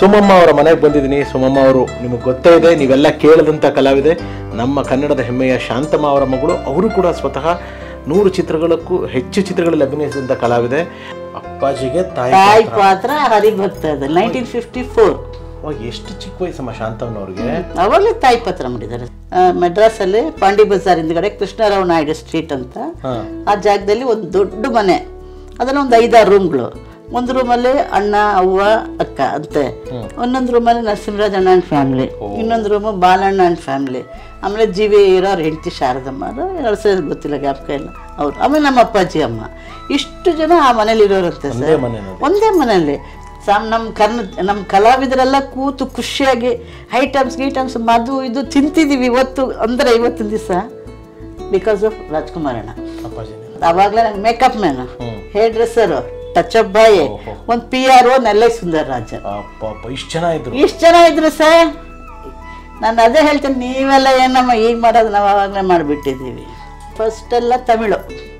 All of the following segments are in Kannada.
ಸುಮಮ್ಮ ಅವರ ಮನೆಗೆ ಬಂದಿದ್ದೀನಿ ಸುಮಮ್ಮ ಅವರು ನಿಮಗೆ ಗೊತ್ತೇ ಇದೆ ನೀವೆಲ್ಲ ಕೇಳದಂಥ ಕಲಾವಿದೆ ನಮ್ಮ ಕನ್ನಡದ ಹೆಮ್ಮೆಯ ಶಾಂತಮ್ಮ ಅವರ ಮಗಳು ಅವರು ಕೂಡ ಸ್ವತಃ ನೂರು ಚಿತ್ರಗಳಕ್ಕೂ ಹೆಚ್ಚು ಚಿತ್ರಗಳಲ್ಲಿ ಅಭಿನಯಿಸಿದಂಥ ಕಲಾವಿದೆ ಅಪ್ಪಾಜಿಗೆ ತಾಯಿ ತಾಯಿ ಪಾತ್ರ ಹರಿಭಕ್ತ ನೈನ್ಟೀನ್ ಫಿಫ್ಟಿ ಫೋರ್ ಅವಾಗ ಎಷ್ಟು ಚಿಕ್ಕ ವಯಸ್ಸಮ್ಮ ಶಾಂತಮ್ಮನವ್ರಿಗೆ ಅವಾಗಲೇ ತಾಯಿ ಪತ್ರ ಮಾಡಿದ್ದಾರೆ ಆ, ಮೆಡ್ರಾಸಲ್ಲಿ ಪಾಂಡಿ ಬಜಾರ್ ಹಿಂದ್ಗಡೆ ಕೃಷ್ಣರಾವ್ ನಾಯ್ಡು ಸ್ಟ್ರೀಟ್ ಅಂತ ಹಾಂ ಆ ಜಾಗದಲ್ಲಿ ಒಂದು ದೊಡ್ಡ ಮನೆ ಅದರಲ್ಲಿ ಒಂದು ಐದಾರು ರೂಮ್ಗಳು ಒಂದು ರೂಮಲ್ಲಿ ಅಣ್ಣ ಅವ್ವ ಅಕ್ಕ ಅಂತೆ ಒಂದೊಂದು ರೂಮಲ್ಲಿ ನರಸಿಂಹರಾಜ್ ಅಣ್ಣ ಅಂಡ್ ಫ್ಯಾಮಿಲಿ ಇನ್ನೊಂದು ರೂಮು ಬಾಲಣ್ಣ ಅಂಡ್ ಫ್ಯಾಮಿಲಿ ಆಮೇಲೆ ಜಿ ವಿ ಇರೋರು ಹೆಂಡತಿ ಶಾರದಮ್ಮ ಅವರು ಹೆಸರು ಗೊತ್ತಿಲ್ಲ ಜ್ಞಾಪಕ ಇಲ್ಲ ಅವ್ರು ಆಮೇಲೆ ನಮ್ಮ ಅಪ್ಪಾಜಿ ಅಮ್ಮ ಇಷ್ಟು ಜನ ಆ ಮನೇಲಿ ಇರೋರಂತೆ ಒಂದೇ ಸರ್ ಮನೆಯಲ್ಲಿ ಒಂದೇ ಮನೆಯಲ್ಲಿ ಸಮ್ ನಮ್ಮ ಕರ್ನ ನಮ್ಮ ಕಲಾವಿದರೆಲ್ಲ ಕೂತು ಖುಷಿಯಾಗಿ ಐಟಮ್ಸ್ ಗೀಟಮ್ಸ್ ಮದು ಇದು ತಿಂತಿದ್ದೀವಿ ಇವತ್ತು ಅಂದರೆ ಇವತ್ತಿನ ದಿವಸ ಬಿಕಾಸ್ ಆಫ್ ರಾಜ್ಕುಮಾರಣ್ಣ ಅಪ್ಪಾಜಿ ಅವಾಗಲೇ ನಂಗೆ ಮೇಕಪ್ ಮ್ಯಾನು ಹ್ಮ್. ಹೇರ್ ಡ್ರೆಸ್ಸರು ಟಚ್ ಅಪ್ ಬಾಯಿ ಓಹೋ. ಒಂದು ಪಿ ಆರ್ ಓ ನೆಲ್ಲೆ ಸುಂದರ್ ರಾಜ ಅಪ್ಪ ಅಪ್ಪ ಇಷ್ಟು ಜನ ಇದ್ರು ಇಷ್ಟು ಜನ ಇದ್ರು ಸರ್ ನಾನು ಅದೇ ಹೇಳ್ತೀನಿ ನೀವೆಲ್ಲ ಏನಮ್ಮ ಈಗ ಮಾಡೋದು ನಾವು ಅವಾಗಲೇ ಮಾಡಿಬಿಟ್ಟಿದ್ದೀವಿ ಫಸ್ಟ್ ಎಲ್ಲ ತಮಿಳು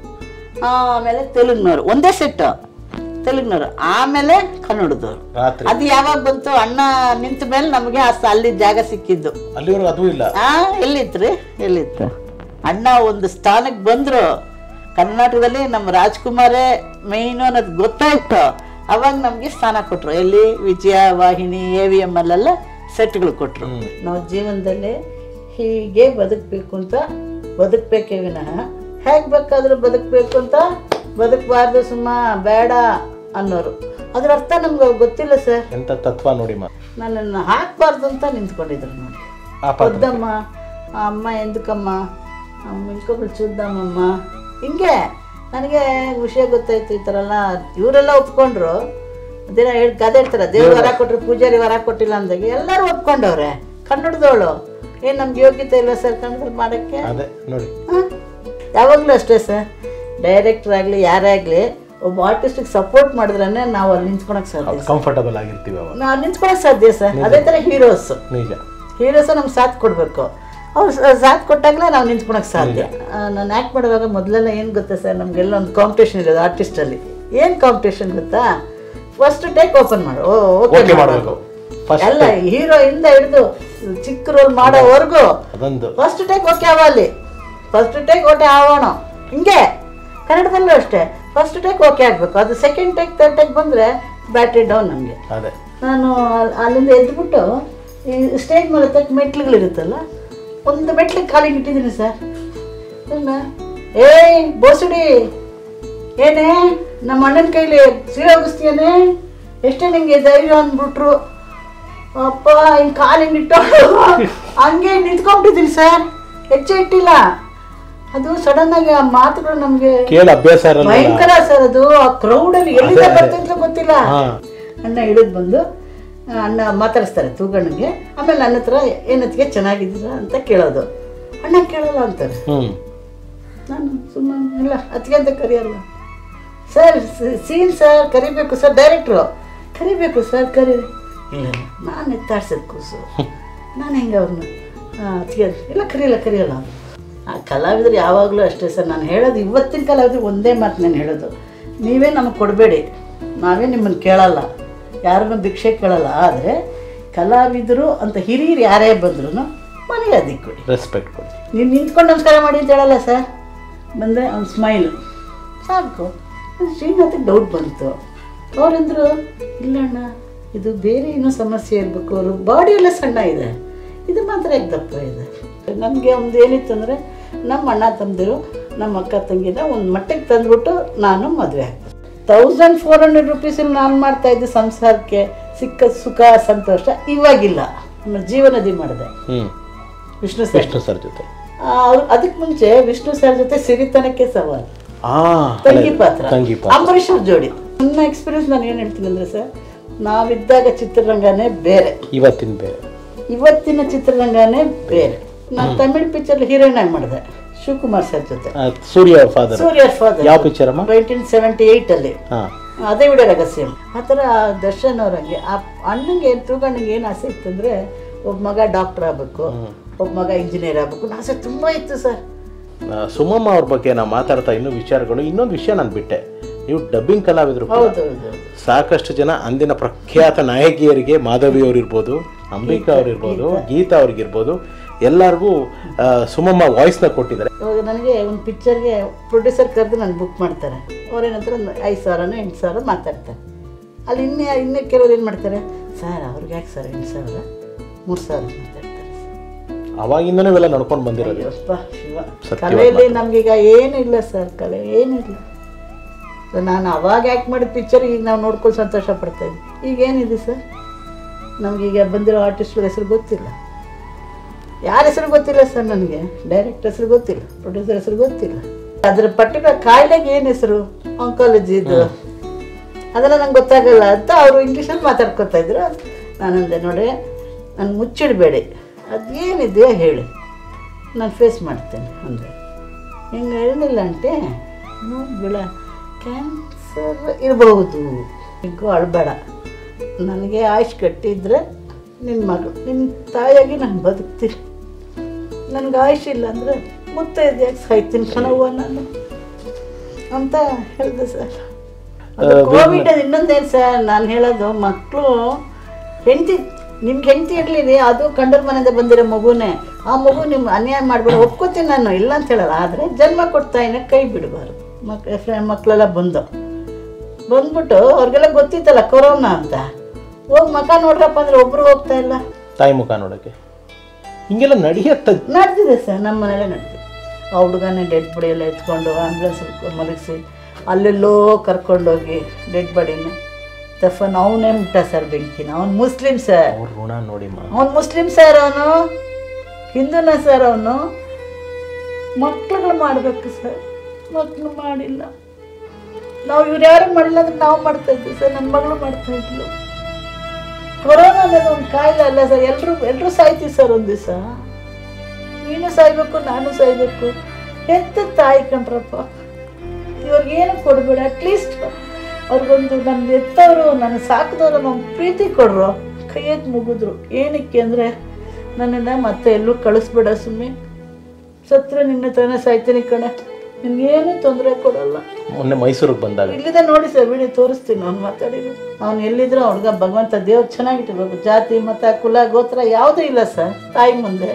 ಆಮೇಲೆ ತೆಲುಗ್ನವ್ರು ಒಂದೇ ಸೆಟ್ಟು ತೆಲುಗ್ನವ್ರು ಆಮೇಲೆ ಕನ್ನಡದವ್ರು ರಾತ್ರಿ ಅದು ಯಾವಾಗ ಬಂತು ಅಣ್ಣ ನಿಂತ ಮೇಲೆ ನಮಗೆ ಆ ಸ- ಅಲ್ಲಿ ಜಾಗ ಸಿಕ್ಕಿದ್ದು ಅಲ್ಲಿವರೆಗೂ ಅದೂ ಇಲ್ಲ ಆ ಎಲ್ಲಿತ್ರಿ ಎಲ್ಲಿತ್ತು ಅಣ್ಣ ಒಂದು ಸ್ಥಾನಕ್ಕೆ ಬಂದ್ರು ಕರ್ನಾಟಕದಲ್ಲಿ ನಮ್ಮ ರಾಜ್ಕುಮಾರೇ ಮೈನು ಅನ್ನೋದು ಗೊತ್ತಾಯ್ತು ಅವಾಗ ನಮಗೆ ಸ್ಥಾನ ಕೊಟ್ರು ಎಲ್ಲಿ ವಿಜಯ ವಾಹಿನಿ ಎ ವಿ ಎಮ್ ಅಲ್ಲೆಲ್ಲ ಸೆಟ್ಗಳು ಕೊಟ್ರು ನಾವು ಜೀವನದಲ್ಲಿ ಹೀಗೆ ಬದುಕಬೇಕು ಅಂತ ಬದುಕಬೇಕೇ ವಿನಃ ಹೇಗೆ ಬೇಕಾದ್ರೂ ಬದುಕಬೇಕು ಅಂತ ಬದುಕಬಾರ್ದು ಸುಮ್ಮ ಬೇಡ ಅನ್ನೋರು ಅದ್ರ ಅರ್ಥ ನಮ್ಗೆ ಗೊತ್ತಿಲ್ಲ ಸರ್ ಎಂತ ತತ್ವ ನೋಡಿಮ್ಮ ನನ್ನನ್ನು ಹಾಕ್ಬಾರ್ದು ಅಂತ ನಿಂತ್ಕೊಂಡಿದ್ರು ನೋಡಿ ಆ ಪಾತ್ರ ವದ್ದಮ್ಮ ಆ ಅಮ್ಮ ಎಂದಕ್ಕಮ್ಮ ಮಿಲ್ಕೊಬ್ಳು ಚೂದ್ದಮ್ಮಮ್ಮ ಹಿಂಗೆ ನನಗೆ ವಿಷಯ ಗೊತ್ತಾಯ್ತು ಈ ಥರ ಎಲ್ಲ ಇವರೆಲ್ಲ ಒಪ್ಕೊಂಡ್ರು ದಿನ ಹೇಳಿ ಗಾದೆ ಹೇಳ್ತಾರೆ ದೇವ್ರು ವರ ಕೊಟ್ಟರು ಪೂಜಾರಿ ವರ ಕೊಟ್ಟಿಲ್ಲ ಅಂದಾಗ ಎಲ್ಲರೂ ಒಪ್ಕೊಂಡವ್ರೆ ಕನ್ನಡದವಳು ಏನು ನಮ್ಗೆ ಯೋಗ್ಯತೆ ಇಲ್ಲ ಸರ್ ಕನ್ನಡದಲ್ಲಿ ಮಾಡೋಕ್ಕೆ ಅದೇ ನೋಡಿ ಯಾವಾಗಲೂ ಅಷ್ಟೇ ಸರ್ ಡೈರೆಕ್ಟರ್ ಆಗಲಿ ಯಾರೇ ಆಗಲಿ ಒಬ್ಬ ಆರ್ಟಿಸ್ಟಿಗೆ ಸಪೋರ್ಟ್ ಮಾಡಿದ್ರೇ ನಾವು ಅಲ್ಲಿ ನಿಂತ್ಕೊಳಕ್ಕೆ ಸಾಧ್ಯ ಕಂಫರ್ಟಬಲ್ ಆಗಿರ್ತೀವಿ ಅವಾಗ ನಾವು ನಿಂತ್ಕೊಳಕ್ಕೆ ಸಾಧ್ಯ ಸರ್ ಅದೇ ಥರ ಹೀರೋಸ್ ನಿಜ ಹೀರೋಸ ನಮ್ಗೆ ಸಾಥ್ ಕೊಡಬೇಕು ಅವ್ರು ಸಾಥ್ ಕೊಟ್ಟಾಗಲೇ ನಾವು ನಿಂತ್ಕೊಳಕ್ಕೆ ಸಾಧ್ಯ ನಾನು ಆ್ಯಕ್ಟ್ ಮಾಡುವಾಗ ಮೊದಲೆಲ್ಲ ಏನು ಗೊತ್ತಾ ಸರ್ ನಮಗೆಲ್ಲ ಒಂದು ಕಾಂಪಿಟೇಷನ್ ಇರೋದು ಆರ್ಟಿಸ್ಟಲ್ಲಿ ಏನು ಕಾಂಪಿಟೇಷನ್ ಗೊತ್ತಾ ಫಸ್ಟ್ ಟೇಕ್ ಓಪನ್ ಮಾಡು ಓಕೆ ಓಕೆ ಮಾಡಬೇಕು ಫಸ್ಟ್ ಎಲ್ಲ ಹೀರೋ ಇಂದ ಹಿಡಿದು ಚಿಕ್ಕ ರೋಲ್ ಮಾಡೋವರೆಗೂ ಅದೊಂದು ಫಸ್ಟ್ ಟೇಕ್ ಓಕೆ ಆವಲ್ಲಿ ಫಸ್ಟ್ ಟೇಕ್ ಓಕೆ ಆಗೋಣ ಹಿಂಗೆ ಕನ್ನಡದಲ್ಲೂ ಅಷ್ಟೇ ಫಸ್ಟ್ ಟೇಕ್ ಓಕೆ ಆಗಬೇಕು ಅದು ಸೆಕೆಂಡ್ ಟೇಕ್ ಥರ್ಡ್ ಟೇಕ್ ಬಂದರೆ ಬ್ಯಾಟ್ರಿ ಡೌನ್ ನಮಗೆ ಅದೇ ನಾನು ಅಲ್- ಅಲ್ಲಿಂದ ಎದ್ಬಿಟ್ಟು ಈ ಸ್ಟೇಜ್ ಮೇಲೆ ತಕ್ಕ ಮೆಟ್ಲುಗಳಿರುತ್ತಲ್ಲ ಒಂದು ಮೆಟ್ಲಿಗೆ ಕಾಲಿಗೆ ಇಟ್ಟಿದ್ದೀನಿ ಸರ್ ಅದನ್ನ, ಏಯ್ ಬೋಸುಡಿ ಏನೇ ನಮ್ಮ ಅಣ್ಣನ ಕೈಲಿ ಸೀರೆ ಒಗಿಸ್ತೀಯನೇ ಎಷ್ಟೇ ನಿಂಗೆ ಧೈರ್ಯ ಅಂದ್ಬಿಟ್ರು ಅಪ್ಪ ಹಿಂಗೆ ಕಾಲಿಗೆ ಇಟ್ಟು ಹಂಗೆ ನಿಂತ್ಕೊಂಡ್ಬಿಟ್ಟಿದ್ದೀನಿ ಸರ್ ಹೆಚ್ಚೆ ಇಟ್ಟಿಲ್ಲ ಅದು ಸಡನ್ ಆಗಿ ಆ ಮಾತುಗಳು ನಮಗೆ ಕೇಳ ಅಭ್ಯಾಸ ಇರಲ್ಲ ಭಯಂಕರ ಸರ್ ಅದು ಆ ಕ್ರೌಡಲ್ಲಿ ಎಲ್ಲಿಂದ ಅದೇ. ಬರ್ತಿಂತ ಗೊತ್ತಿಲ್ಲ ಹಾ ಅಣ್ಣ ಹಿಡಿದು ಬಂದು ಆ, ಅಣ್ಣ ಮಾತಾಡಿಸ್ತಾರೆ ತೂಗಣ್ಣಗೆ ಆಮೇಲೆ ನನ್ನ ಹತ್ರ ಏನತ್ತಿಗೆ ಚೆನ್ನಾಗಿದ್ದೀರಾ ಅಂತ ಕೇಳೋದು ಅಣ್ಣ ಕೇಳಲ್ಲ ಅಂತಾರೆ ಹ್ಮ್ ನಾನು ಸುಮ್ಮನೆ ಇಲ್ಲ ಅದಕ್ಕೆ ಅಂತ ಕರೆಯಲ್ಲ ಸರ್ ಸೀನ್ ಸರ್ ಕರಿಬೇಕು ಸರ್ ಡೈರೆಕ್ಟ್ರು ಕರಿಬೇಕು ಸರ್ ಕರೀರಿ ಇಲ್ಲ ಇಲ್ಲ ನಾನು ಎತ್ತಾಡ್ಸೋದು ಕೂಸು ನಾನು ಹೆಂಗೆ ಅವ್ರನ್ನ ಅದಕ್ಕೆ ಇಲ್ಲ ಕರಿಯಲ್ಲ ಕರಿಯಲ್ಲ ಆ ಕಲಾವಿದರು ಯಾವಾಗಲೂ ಅಷ್ಟೇ ಸರ್ ನಾನು ಹೇಳೋದು ಇವತ್ತಿನ ಕಲಾವಿದರು ಒಂದೇ ಮಾತು ನಾನು ಹೇಳೋದು ನೀವೇ ನಮಗೆ ಕೊಡಬೇಡಿ ನಾವೇ ನಿಮ್ಮನ್ನು ಕೇಳಲ್ಲ ಯಾರನ್ನು ಭಿಕ್ಷೆ ಕೇಳಲ್ಲ ಆದರೆ ಕಲಾವಿದರು ಅಂತ ಹಿರಿಯರು ಯಾರೇ ಬಂದ್ರು ಮರ್ಯಾದೆ ಕೊಡಿ ರೆಸ್ಪೆಕ್ಟ್ ಕೊಡಿ ನೀವು ನಿಂತ್ಕೊಂಡು ನಮಸ್ಕಾರ ಮಾಡಿ ಅಂತ ಹೇಳಲ್ಲ ಸರ್ ಬಂದರೆ ಅವ್ನು ಸ್ಮೈಲ್ ಸಾಕು ಶ್ರೀನಾಥಿಗೆ ಡೌಟ್ ಬಂತು ಅವ್ರಂದ್ರು ಇಲ್ಲ ಅಣ್ಣ ಇದು ಬೇರೆ ಏನೋ ಸಮಸ್ಯೆ ಇರಬೇಕು ಅವರು ಬಾಡಿ ಎಲ್ಲ ಸಣ್ಣ ಇದೆ ಇದು ಮಾತ್ರ ಯಾಕೆ ದಪ್ಪ ಇದೆ ನಮಗೆ ಒಂದು ಏನಿತ್ತು ಅಂದರೆ ನಮ್ಮ ಅಣ್ಣ ತಮ್ಮದಿರು ನಮ್ಮ ಅಕ್ಕ ತಂಗಿನ ಒಂದು ಮಟ್ಟಿಗೆ ತಂದ್ಬಿಟ್ಟು ನಾನು ಮದುವೆ ಆಗ್ತೀನಿ ತೌಸಂಡ್ ಫೋರ್ ಹಂಡ್ರೆಡ್ ರುಪೀಸಲ್ಲಿ ನಾನು ಮಾಡ್ತಾ ಇದ್ದೆ ಸಂಸಾರಕ್ಕೆ ಸಿಕ್ಕ ಸುಖ ಸಂತೋಷ ಇವಾಗಿಲ್ಲ ನಮ್ಮ ಜೀವನದಿ ಮಾಡಿದೆ ಹ್ಮ್ ವಿಷ್ಣು ಸರ್ ವಿಷ್ಣು ಸರ್ ಜೊತೆ ಅದಕ್ಕೆ ಮುಂಚೆ ವಿಷ್ಣು ಸರ್ ಜೊತೆ ಸಿರಿತನಕ್ಕೆ ಸವಾಲ್ ಆ ತಂಗಿ ಪಾತ್ರ ತಂಗಿ ಪಾತ್ರ ಅಂಬರೀಷ್ ಅವ್ರ ಜೋಡಿ ನನ್ನ ಎಕ್ಸ್ಪೀರಿಯನ್ಸ್ ನಾನು ಏನು ಹೇಳ್ತೀನಿ ಅಂದರೆ ಸರ್ ನಾವಿದ್ದಾಗ ಚಿತ್ರರಂಗನೇ ಬೇರೆ ಇವತ್ತಿನ ಬೇರೆ ಇವತ್ತಿನ ಚಿತ್ರರಂಗನೇ ಬೇರೆ ನಾನು ತಮಿಳ್ ಪಿಕ್ಚರ್ ಹೀರೋಯಿನ್ ಆಗಿ ಮಾಡಿದೆ ಶಿವಕುಮಾರ್ ಸರ್ ಜೊತೆ ಆ, ಸೂರ್ಯ ಫಾದರ್ ಸೂರ್ಯ ಫಾದರ್ ಯಾವ ಪಿಕ್ಚರ್ ಅಮ್ಮ ನೈನ್ಟೀನ್ ಸೆವೆಂಟಿ ಏಯ್ಟಲ್ಲಿ ಹಾ ಅದೇ ವಿಡಿಯೋ ರಹಸ್ಯ ಆ ಥರ ದರ್ಶನ್ ಅವ್ರಂಗೆ ಆ ಅಣ್ಣಂಗೆ ತೂಗಣ್ಣಂಗೆ ಏನು ಆಸೆ ಇತ್ತಂದರೆ ಒಬ್ಬ ಮಗ ಡಾಕ್ಟರ್ ಆಗಬೇಕು ಒಬ್ಬ ಮಗ ಇಂಜಿನಿಯರ್ ಆಗಬೇಕು ಆಸೆ ತುಂಬ ಇತ್ತು ಸರ್ ಆ, ಸುಮಮ್ಮ ಅವ್ರ ಬಗ್ಗೆ ನಾವು ಮಾತಾಡ್ತಾ ಇನ್ನೂ ವಿಚಾರಗಳು ಇನ್ನೊಂದು ವಿಷಯ ನಾನು ಬಿಟ್ಟೆ ನೀವು ಡಬ್ಬಿಂಗ್ ಕಲಾವಿದರು ಕೂಡ. ಹೌದು ಹೌದು ಹೌದು. ಸಾಕಷ್ಟು ಜನ ಅಂದಿನ ಪ್ರಖ್ಯಾತ ನಾಯಕಿಯರಿಗೆ ಮಾಧವಿ ಅವರಿರ್ಬೋದು ಅಂಬಿಕಾ ಅವರಿರ್ಬೋದು ಗೀತಾ ಅವ್ರಿಗಿರ್ಬೋದು ಎಲ್ಲರಿಗೂ ಆ, ಸುಮಮ್ಮ ವಾಯ್ಸ್ನ ಕೊಟ್ಟಿದ್ದಾರೆ ಇವಾಗ ನನಗೆ ಒಂದು ಪಿಕ್ಚರ್ಗೆ ಪ್ರೊಡ್ಯೂಸರ್ ಕರೆದು ನಾನು ಬುಕ್ ಮಾಡ್ತಾರೆ ಅವ್ರೇನಂತಾರೆ ಒಂದು ಐದು ಸಾವಿರನೋ ಎಂಟು ಸಾವಿರ ಮಾತಾಡ್ತಾರೆ ಅಲ್ಲಿ ಇನ್ನೇ ಇನ್ನೂ ಕೆಲವ್ರು ಏನು ಮಾಡ್ತಾರೆ ಸರ್ ಅವ್ರಿಗೆ ಯಾಕೆ ಸರ್ ಎಂಟು ಸಾವಿರ ಮೂರು ಸಾವಿರ ಮಾತಾಡ್ತಾರೆ ಅವಾಗಿಂದನೂ ಇವೆಲ್ಲ ನಡ್ಕೊಂಡು ಬಂದಿರೋದು ಅಯ್ಯಪ್ಪ ಶಿವ ಸತ್ಯವಾದ ಕಲೆಯಲ್ಲಿ ನಮಗೀಗ ಏನೂ ಇಲ್ಲ ಸರ್ ಕಲೆ ಏನೂ ಇಲ್ಲ ಸೊ ನಾನು ಅವಾಗ ಆ್ಯಕ್ಟ್ ಮಾಡಿದ ಪಿಕ್ಚರ್ ಈಗ ನಾವು ನೋಡ್ಕೊಂಡು ಸಂತೋಷ ಪಡ್ತಾ ಇದ್ವಿ ಈಗ ಏನಿದೆ ಸರ್ ನಮಗೀಗ ಬಂದಿರೋ ಆರ್ಟಿಸ್ಟ್ಗಳ ಹೆಸರು ಗೊತ್ತಿಲ್ಲ ಯಾರ ಹೆಸರು ಗೊತ್ತಿಲ್ಲ ಸರ್ ನನಗೆ ಡೈರೆಕ್ಟ್ ಹೆಸರು ಗೊತ್ತಿಲ್ಲ ಪ್ರೊಡ್ಯೂಸರ್ ಹೆಸರು ಗೊತ್ತಿಲ್ಲ ಅದರ ಪರ್ಟಿಕ್ಯುಲರ್ ಕಾಯಿಲೆಗೆ ಏನು ಹೆಸರು ಆಂಕಾಲಜಿದು ಅದೆಲ್ಲ ನಂಗೆ ಗೊತ್ತಾಗಲ್ಲ ಅಂತ ಅವರು ಇಂಗ್ಲೀಷಲ್ಲಿ ಮಾತಾಡ್ಕೊತಾ ಇದ್ರು ನಾನಂದೆ ನೋಡಿ ನಾನು ಮುಚ್ಚಿಡಬೇಡಿ ಅದೇನಿದೆಯೋ ಹೇಳಿ ನಾನು ಫೇಸ್ ಮಾಡ್ತೇನೆ ಅಂದೆ ಹಿಂಗೆ ಹೇಳಿಲ್ಲ ಅಂಟೆ ನೋಡ್ಬೇಡ ಕ್ಯಾನ್ಸರ್ ಇರಬಹುದು ಹಿಂಗೂ ಅಳಬೇಡ ನನಗೆ ಆಯುಷ್ ಕಟ್ಟಿದ್ರೆ ನಿನ್ನ ಮಗಳು ನಿನ್ನ ತಾಯಿಯಾಗಿ ನಾನು ಬದುಕ್ತೀನಿ ನನಗೆ ಆಯುಷ್ ಇಲ್ಲ ಅಂದರೆ ಮುತ್ತೈದೆಯಾಗಿ ಸಾಯ್ತೀನಿ ಕಣವ್ವ ನಾನು ಅಂತ ಹೇಳಿದೆ ಸರ್ ಅದು ಕೋವಿಡ್ ಇನ್ನೊಂದೇನು ಸರ್ ನಾನು ಹೇಳೋದು ಮಕ್ಕಳು ಹೆಂಡತಿ ನಿಮ್ಗೆ ಹೆಂಡತಿ ಇರಲಿ ಅದು ಕಂಡರ್ ಮನೆಯಿಂದ ಬಂದಿರೋ ಮಗುನೇ ಆ ಮಗು ನಿಮ್ಮ ಅನ್ಯಾಯ ಮಾಡಬೇಡ ಒಪ್ಕೋತೀನಿ ನಾನು ಇಲ್ಲ ಅಂತ ಹೇಳಲ್ಲ ಆದರೆ ಜನ್ಮ ಕೊಡ್ತಾಯಿನ ಕೈ ಬಿಡಬಾರ್ದು ಮಕ್ ಫ್ರೆ- ಮಕ್ಕಳೆಲ್ಲ ಬಂದು ಬಂದ್ಬಿಟ್ಟು ಅವ್ರಿಗೆಲ್ಲ ಗೊತ್ತಿತ್ತಲ್ಲ ಕೊರೋನಾ ಅಂತ ಹೋಗಿ ಮಕ ನೋಡ್ರಪ್ಪ ಅಂದ್ರೆ ಒಬ್ರು ಹೋಗ್ತಾ ಇಲ್ಲ ತಾಯಿ ಮುಖ ನೋಡೋಕ್ಕೆ ಹಿಂಗೆಲ್ಲ ನಡೆಯತ್ತ ನಡೆದಿದೆ ಸರ್ ನಮ್ಮ ಮನೇಲೆ ನಡೆದಿದೆ ಆ ಹುಡುಗನೇ ಡೆಡ್ ಬಾಡಿ ಎಲ್ಲ ಎತ್ಕೊಂಡು ಆಂಬ್ಯುಲೆನ್ಸ್ ಮಲಗಿಸಿ ಅಲ್ಲೆಲ್ಲೋ ಕರ್ಕೊಂಡೋಗಿ ಡೆಡ್ ಬಾಡಿನ ತಫನ್ ಅವನೇ ಮುಟ್ಟ ಸರ್ ಬೆಂಕಿನ ಅವ್ನು ಮುಸ್ಲಿಂ ಸರ್ ಅವ್ರ ಋಣ ನೋಡಿಮ್ಮ ಅವನು ಮುಸ್ಲಿಂ ಸರ್ ಅವನು ಹಿಂದೂನ ಸರ್ ಅವನು ಮಕ್ಳುಗಳು ಮಾಡಬೇಕು ಸರ್ ಮಕ್ಕಳು ಮಾಡಿಲ್ಲ ನಾವು ಇವ್ರು ಯಾರು ಮಾಡಿಲ್ಲ ಅಂದ್ರೆ ನಾವು ಮಾಡ್ತಾ ಇದ್ವಿ ಸರ್ ನನ್ನ ಮಗಳು ಮಾಡ್ತಾ ಇದ್ಲು ಕೊರೋನಾ ಅನ್ನೋದು ಒಂದು ಕಾಯಿಲೆ ಅಲ್ಲ ಸರ್ ಎಲ್ಲರೂ ಎಲ್ಲರೂ ಸಾಯ್ತೀವಿ ಸರ್ ಒಂದು ದಿವಸ ನೀನು ಸಾಯ್ಬೇಕು ನಾನು ಸಾಯ್ಬೇಕು ಹೆತ್ತ ತಾಯಿ ಕಣ್ರಪ್ಪ ಇವ್ರಿಗೇನು ಕೊಡಬೇಡ ಅಟ್ಲೀಸ್ಟ್ ಅವ್ರಿಗೊಂದು ನನ್ನ ಎತ್ತವರು ನನ್ನ ಸಾಕಿದವರು ನಮ್ಮ ಪ್ರೀತಿ ಕೊಡ್ರು ಕೈ ಎತ್ತಿ ಮುಗಿದ್ರು ಏನಕ್ಕೆ ಅಂದರೆ ನನ್ನನ್ನು ಮತ್ತೆ ಎಲ್ಲೂ ಕಳಿಸ್ಬೇಡ ಸುಮ್ಮನೆ ಸತ್ರ ನಿನ್ನ ಹತ್ರನೇ ಸಾಯ್ತೀನಿ ಕಣೆ ನಿನ್ಗೇನು ತೊಂದರೆ ಕೊಡಲ್ಲ ಮೊನ್ನೆ ಮೈಸೂರಿಗೆ ಬಂದಾಗ ಇಲ್ಲಿದೆ ನೋಡಿ ಸರ್ ವಿಡಿಯೋ ತೋರಿಸ್ತೀನಿ ಅವ್ನು ಮಾತಾಡಿದ್ರು ಅವ್ನು ಎಲ್ಲಿದ್ರು ಹುಡುಗ ಭಗವಂತ ದೇವ್ರು ಚೆನ್ನಾಗಿಟ್ಟಿರ್ಬೇಕು ಜಾತಿ ಮತ ಕುಲ ಗೋತ್ರ ಯಾವುದೂ ಇಲ್ಲ ಸರ್ ತಾಯಿ ಮುಂದೆ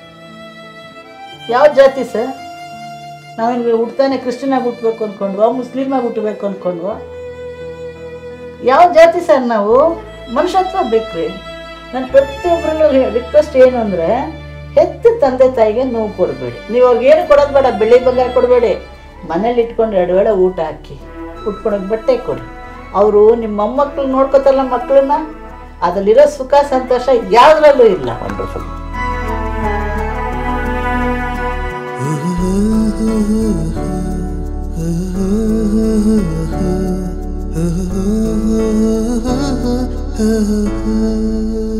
ಯಾವ ಜಾತಿ ಸರ್ ನಾವೇನು ಹುಡ್ತಾನೆ ಕ್ರಿಶ್ಚಿಯನಾಗಿ ಹುಟ್ಟಬೇಕು ಅಂದ್ಕೊಂಡ್ವಾ ಮುಸ್ಲಿಮಾಗಿ ಹುಟ್ಟಬೇಕು ಅಂದ್ಕೊಂಡ್ವಾ ಯಾವ ಜಾತಿ ಸರ್ ನಾವು ಮನುಷ್ಯತ್ವ ಬೇಕ್ರಿ ನಾನು ಪ್ರತಿಯೊಬ್ಬರಲ್ಲೂ ರಿಕ್ವೆಸ್ಟ್ ಏನು ಅಂದರೆ ಹೆತ್ತ ತಂದೆ ತಾಯಿಗೆ ನೋವು ಕೊಡಬೇಡಿ ನೀವು ಅವ್ರಿಗೆ ಏನು ಕೊಡೋದು ಬೇಡ ಬೆಳ್ಳಿ ಬಂಗಾರ ಕೊಡಬೇಡಿ ಮನೇಲಿ ಇಟ್ಕೊಂಡು ಎರಡು ವೇಳೆ ಊಟ ಹಾಕಿ ಉಟ್ಕೊಳಕ್ಕೆ ಬಟ್ಟೆ ಕೊಡಿ ಅವರು ನಿಮ್ಮ ಮೊಮ್ಮಕ್ಳು ನೋಡ್ಕೋತಾರಲ್ಲ ಮಕ್ಕಳನ್ನ ಅದರಲ್ಲಿರೋ ಸುಖ ಸಂತೋಷ ಯಾವುದ್ರಲ್ಲೂ ಇಲ್ಲ ವಂಡರ್ಫುಲ್ Ah